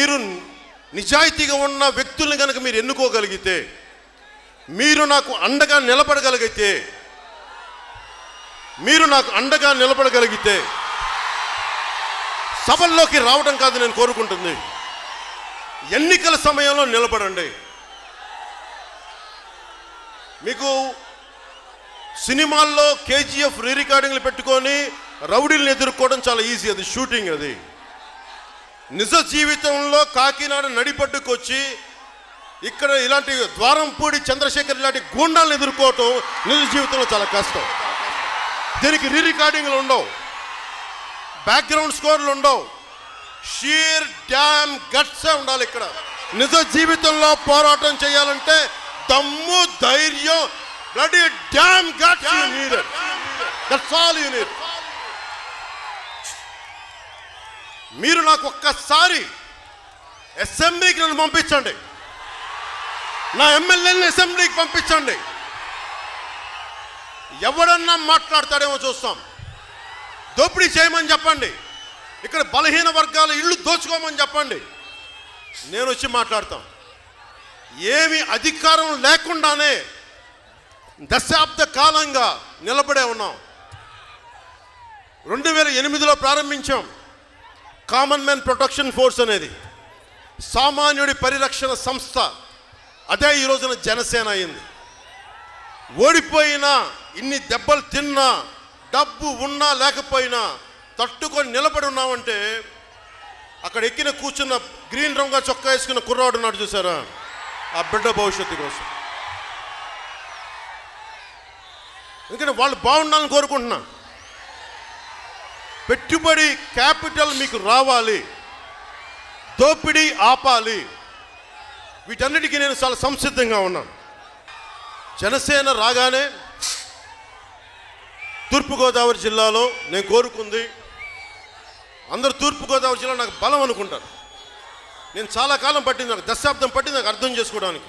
మీరు నిజాయితీగా ఉన్న వ్యక్తుల్ని కనుక మీరు ఎన్నుకోగలిగితే మీరు నాకు అండగా నిలబడగలిగితే మీరు నాకు అండగా నిలబడగలిగితే సభల్లోకి రావడం కాదు నేను కోరుకుంటుంది ఎన్నికల సమయంలో నిలబడండి మీకు సినిమాల్లో కేజీఎఫ్ రీ రికార్డింగ్లు పెట్టుకొని రౌడీలను ఎదుర్కోవడం చాలా ఈజీ అది షూటింగ్ అది నిజ జీవితంలో కాకినాడ నడిపడ్డుకు వచ్చి ఇక్కడ ఇలాంటి ద్వారంపూడి చంద్రశేఖర్ ఇలాంటి గూండాలను ఎదుర్కోవటం నిజ జీవితంలో చాలా కష్టం దీనికి రీ రికార్డింగ్లు ఉండవు బ్యాక్గ్రౌండ్ స్కోర్లు ఉండవు షీర్ డ్యామ్ గట్సే ఉండాలి ఇక్కడ నిజ జీవితంలో పోరాటం చేయాలంటే దమ్ము ధైర్యం bloody damn guts you need that's all you need మీరు నాకు ఒక్కసారి అసెంబ్లీకి నన్ను పంపించండి నా ఎమ్మెల్యేని అసెంబ్లీకి పంపించండి ఎవడన్నా మాట్లాడతాడేమో చూస్తాం దోపిడీ చేయమని చెప్పండి ఇక్కడ బలహీన వర్గాల ఇళ్ళు దోచుకోమని చెప్పండి నేను వచ్చి మాట్లాడతాం ఏమి అధికారం లేకుండానే దశాబ్ద కాలంగా నిలబడే ఉన్నాం రెండు వేల ఎనిమిదిలో ప్రారంభించాం కామన్ మ్యాన్ ప్రొటెక్షన్ ఫోర్స్ అనేది సామాన్యుడి పరిరక్షణ సంస్థ అదే ఈ రోజున జనసేన అయింది ఓడిపోయినా ఇన్ని దెబ్బలు తిన్నా డబ్బు ఉన్నా లేకపోయినా తట్టుకొని నిలబడి ఉన్నామంటే అక్కడ ఎక్కిన కూర్చున్న గ్రీన్ రంగు చొక్కా వేసుకున్న కుర్రాడు ఉన్నాడు చూసారా ఆ బిడ్డ భవిష్యత్తు కోసం ఎందుకంటే వాళ్ళు బాగుండాలని కోరుకుంటున్నా పెట్టుబడి క్యాపిటల్ మీకు రావాలి దోపిడీ ఆపాలి వీటన్నిటికీ నేను చాలా సంసిద్ధంగా ఉన్నాను జనసేన రాగానే తూర్పుగోదావరి జిల్లాలో నేను కోరుకుంది అందరూ తూర్పుగోదావరి జిల్లా నాకు బలం అనుకుంటారు నేను చాలా కాలం పట్టింది నాకు దశాబ్దం పట్టింది నాకు అర్థం చేసుకోవడానికి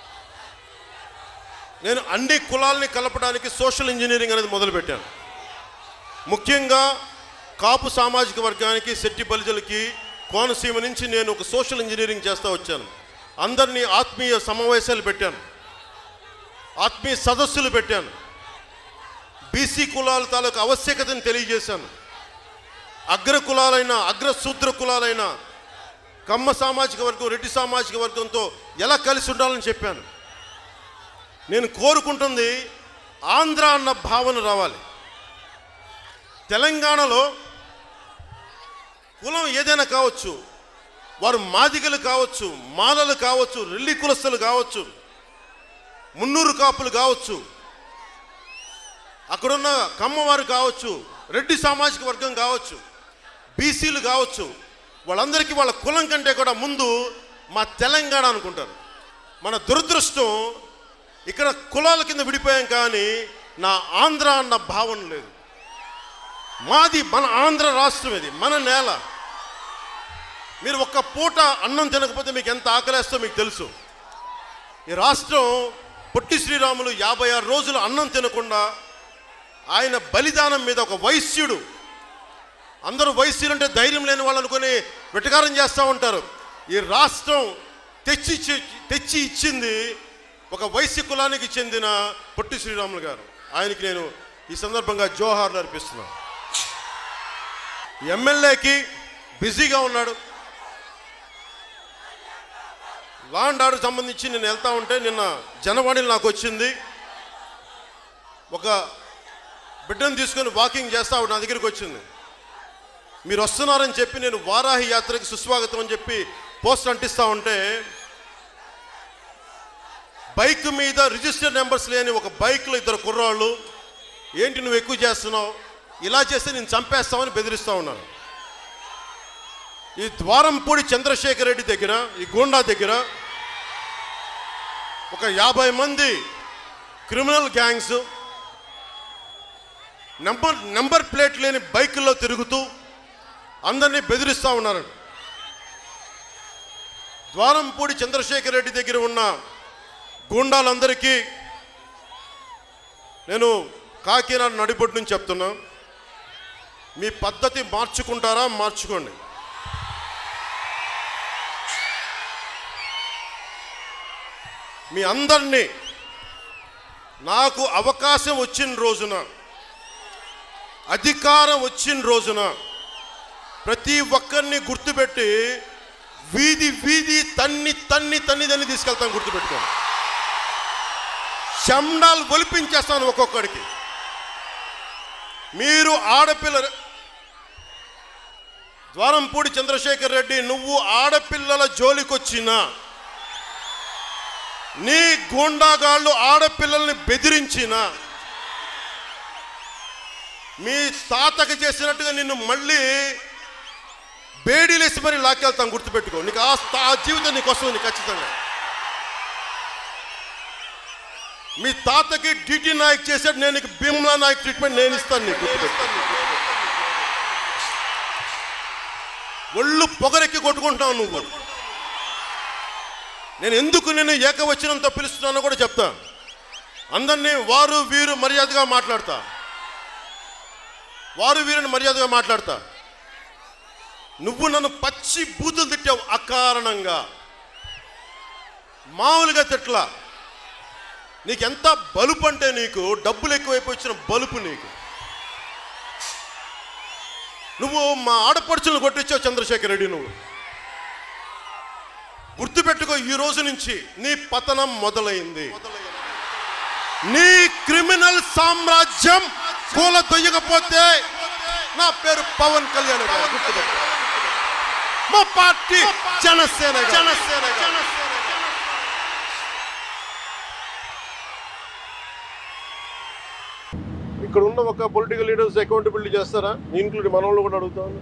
నేను అన్ని కులాల్ని కలపడానికి సోషల్ ఇంజనీరింగ్ అనేది మొదలుపెట్టాను ముఖ్యంగా కాపు సామాజిక వర్గానికి శెట్టి బలిజలకి కోనసీమ నుంచి నేను ఒక సోషల్ ఇంజనీరింగ్ చేస్తూ వచ్చాను అందరినీ ఆత్మీయ సమావేశాలు పెట్టాను ఆత్మీయ సదస్సులు పెట్టాను బీసీ కులాల తాలూకు ఆవశ్యకతను తెలియజేశాను అగ్ర కులాలైన అగ్ర శూద్ర కులాలైన కమ్మ సామాజిక వర్గం రెడ్డి సామాజిక వర్గంతో ఎలా కలిసి ఉండాలని చెప్పాను నేను కోరుకుంటుంది ఆంధ్ర అన్న భావన రావాలి తెలంగాణలో కులం ఏదైనా కావచ్చు వారు మాదిగలు కావచ్చు మాలలు కావచ్చు రెల్లి కులస్తులు కావచ్చు మున్నూరు కాపులు కావచ్చు అక్కడున్న కమ్మవారు కావచ్చు రెడ్డి సామాజిక వర్గం కావచ్చు బీసీలు కావచ్చు వాళ్ళందరికీ వాళ్ళ కులం కంటే కూడా ముందు మా తెలంగాణ అనుకుంటారు మన దురదృష్టం ఇక్కడ కులాల కింద విడిపోయాం కానీ నా ఆంధ్ర అన్న భావన లేదు మాది మన ఆంధ్ర రాష్ట్రం ఇది మన నేల మీరు ఒక్క పూట అన్నం తినకపోతే మీకు ఎంత ఆకలేస్తో మీకు తెలుసు ఈ రాష్ట్రం పొట్టి శ్రీరాములు యాభై ఆరు రోజులు అన్నం తినకుండా ఆయన బలిదానం మీద ఒక వైశ్యుడు అందరూ వైశ్యులు అంటే ధైర్యం లేని వాళ్ళు అనుకుని వెటకారం చేస్తూ ఉంటారు ఈ రాష్ట్రం తెచ్చి ఇచ్చి- తెచ్చి ఇచ్చింది ఒక వైశ్య కులానికి చెందిన పొట్టి శ్రీరాములు గారు ఆయనకి నేను ఈ సందర్భంగా జోహార్లు అర్పిస్తున్నాను ఎమ్మెల్యేకి బిజీగా ఉన్నాడు లా అండ్ ఆర్డర్ సంబంధించి నేను వెళ్తా ఉంటే నిన్న జనవాణిలో నాకు వచ్చింది ఒక బిడ్డను తీసుకొని వాకింగ్ చేస్తా ఆవిడ నా దగ్గరికి వచ్చింది మీరు వస్తున్నారని చెప్పి నేను వారాహి యాత్రకి సుస్వాగతం అని చెప్పి పోస్ట్ అంటిస్తా ఉంటే బైక్ మీద రిజిస్టర్ నెంబర్స్ లేని ఒక బైక్లో ఇద్దరు కుర్రాళ్ళు ఏంటి నువ్వు ఎక్కువ చేస్తున్నావు ఇలా చేస్తే నేను చంపేస్తామని బెదిరిస్తూ ఉన్నాను ఈ ద్వారంపూడి చంద్రశేఖర్ రెడ్డి దగ్గర ఈ గోండా దగ్గర ఒక యాభై మంది criminal gangs number number plate లేని బైకుల్లో తిరుగుతూ అందరినీ బెదిరిస్తూ ఉన్నారు ద్వారంపూడి చంద్రశేఖర్ రెడ్డి దగ్గర ఉన్న గూండాలందరికీ నేను కాకినాడ నడిబొట్టు నుంచి చెప్తున్నా మీ పద్ధతి మార్చుకుంటారా మార్చుకోండి మీ అందరినీ నాకు అవకాశం వచ్చిన రోజున అధికారం వచ్చిన రోజున ప్రతి ఒక్కరిని గుర్తుపెట్టి వీధి వీధి తన్ని తన్ని తన్ని తన్ని తీసుకెళ్తాను గుర్తుపెట్టుకోండి శండాలు ఒలిపించేస్తాను ఒక్కొక్కడికి మీరు ఆడపిల్ల ద్వారంపూడి చంద్రశేఖర్ రెడ్డి నువ్వు ఆడపిల్లల జోలికొచ్చినా నీ గూండాగాళ్ళు ఆడపిల్లల్ని బెదిరించిన మీ తాతకి చేసినట్టుగా నిన్ను మళ్ళీ బేడీలేసి మరి లాక్కెళ్తాం గుర్తుపెట్టుకో నీకు ఆ స్థా- ఆ జీవితం నీకు వస్తుంది నీకు ఖచ్చితంగా మీ తాతకి డిటి నాయక్ చేశాడు నేను నీకు భీమ్లా నాయక్ ట్రీట్మెంట్ నేను ఇస్తాను నీకు గుర్తుపెట్టుకో ఒళ్ళు పొగరెక్కి కొట్టుకుంటున్నావు నువ్వు నేను ఎందుకు నేను ఏకవచనంతో పిలుస్తున్నానో కూడా చెప్తా అందరినీ వారు వీరు మర్యాదగా మాట్లాడతా వారు వీరిని మర్యాదగా మాట్లాడతా నువ్వు నన్ను పచ్చి బూతులు తిట్టావు అకారణంగా మామూలుగా తిట్లా నీకెంత బలుపు అంటే నీకు డబ్బులు ఎక్కువైపోయి వచ్చిన బలుపు నీకు నువ్వు మా ఆడపడుచులను కొట్టించావు చంద్రశేఖర్ రెడ్డి నువ్వు గుర్తుపెట్టుకో ఈ రోజు నుంచి నీ పతనం మొదలైంది నీ క్రిమినల్ సామ్రాజ్యం కూల దొయ్యకపోతే నా పేరు పవన్ కళ్యాణ్ గారు గుర్తుపెట్టుకో మా పార్టీ జనసేన జనసేన ఇక్కడ ఉన్న ఒక పొలిటికల్ లీడర్స్ అకౌంటబిలిటీ చేస్తారా ఇంక్లూడ్ మన వాళ్ళు కూడా అడుగుతాను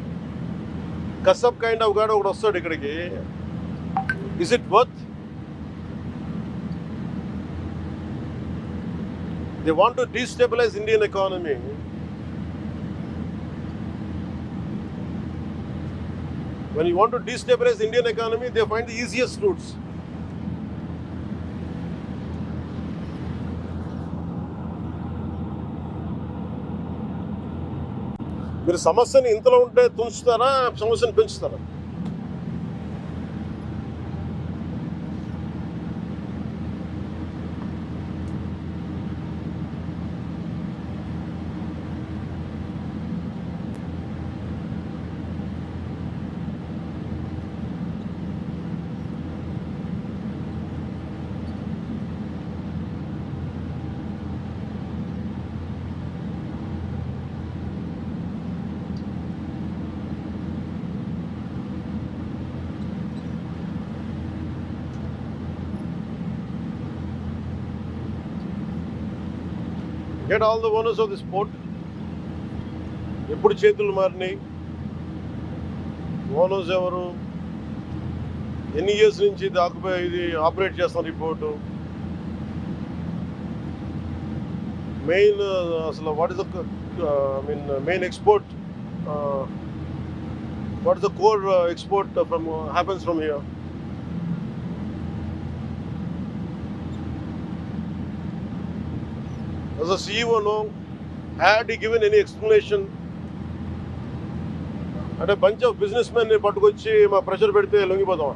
కసబ్ కైండ్ ఆఫ్ గాడు ఒకడు వస్తాడు ఇక్కడికి is it worth they want to destabilise Indian economy when you want to destabilize Indian economy, they find the easiest routes. మీరు సమస్యని ఇంతలో ఉంటే తుంచుతారా సమస్యను పెంచుతారా get all the owners of this port ఎప్పుడు చేతులు మారినాయి ఓనర్స్ ఎవరు ఎన్ని ఇయర్స్ నుంచి ఇది ఆక్యుపై ఇది ఆపరేట్ చేస్తున్నారు ఈ పోర్టు మెయిన్ అసలు what is the I mean main export what is the core export from happens from here As a CEO, no, had he given any explanation? అంటే bunch of businessmen పట్టుకొచ్చి మా pressure పెడితే లొంగిపోతాం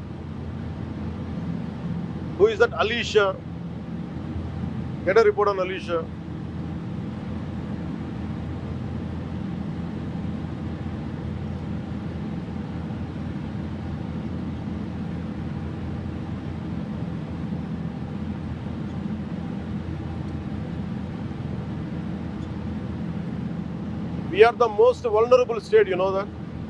who is that Alisha get a report on Alisha We are the most vulnerable state, you know that?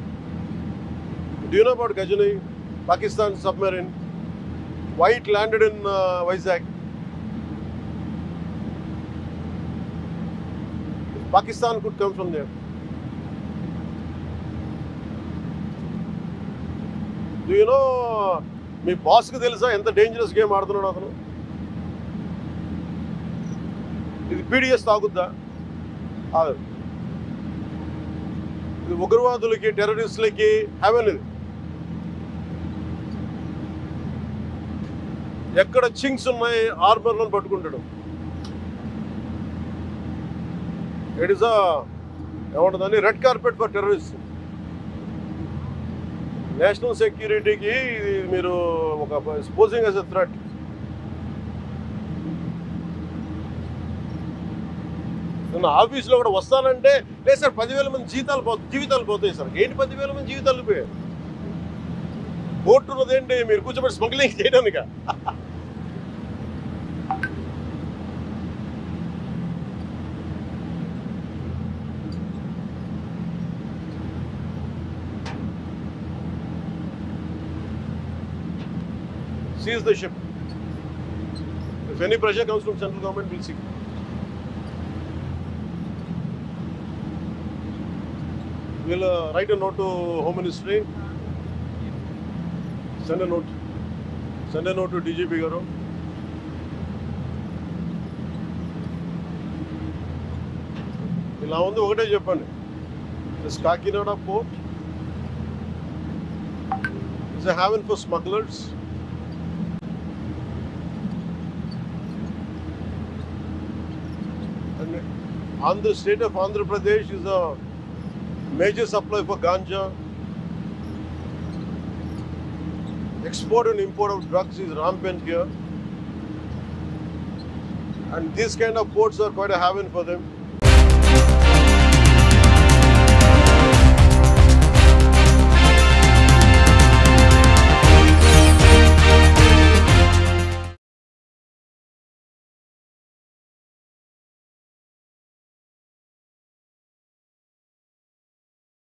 Do you know about Gajani, Pakistan submarine? Why it landed in uh, Vizag? Pakistan could come from there. Do you know మీ బాస్కి తెలుసా ఎంత dangerous game ఆడుతున్నాడు అతను ఇది PDS తాగుద్దా ఆగదు ఇది ఉగ్రవాదులకి టెర్రరిస్టులకి haven ఇది ఎక్కడ చింగ్స్ ఉన్నాయి ఆర్మర్లో పట్టుకుంటాడు ఇట్ ఇస్ ఏమంటుందని red carpet for terrorist national సెక్యూరిటీకి ఇది మీరు ఒక స్పోజింగ్ ఎస్ ఎ థ్రెట్ నిన్న ఆఫీస్లో కూడా వస్తానంటే లేదు సార్ పదివేల మంది జీతాలు పో జీవితాలు పోతాయి సార్ ఏంటి పదివేల మంది జీవితాలు పోయాయి కోర్టు ఉన్నదేంటి మీరు కూర్చోబెట్టి స్మగ్లింగ్ చేయడానిక seize the ship. If any pressure comes from central government, we'll see. We'll uh, write a note to Home Ministry. Send a note. Send a note to DGP Garu. ఇలా ఉంది ఒకటే చెప్పండి this Kakinada port is a haven for smugglers And Andhra state of Andhra Pradesh is a major supply for ganja. Export and import of drugs is rampant here. And these kind of ports are quite a haven for them.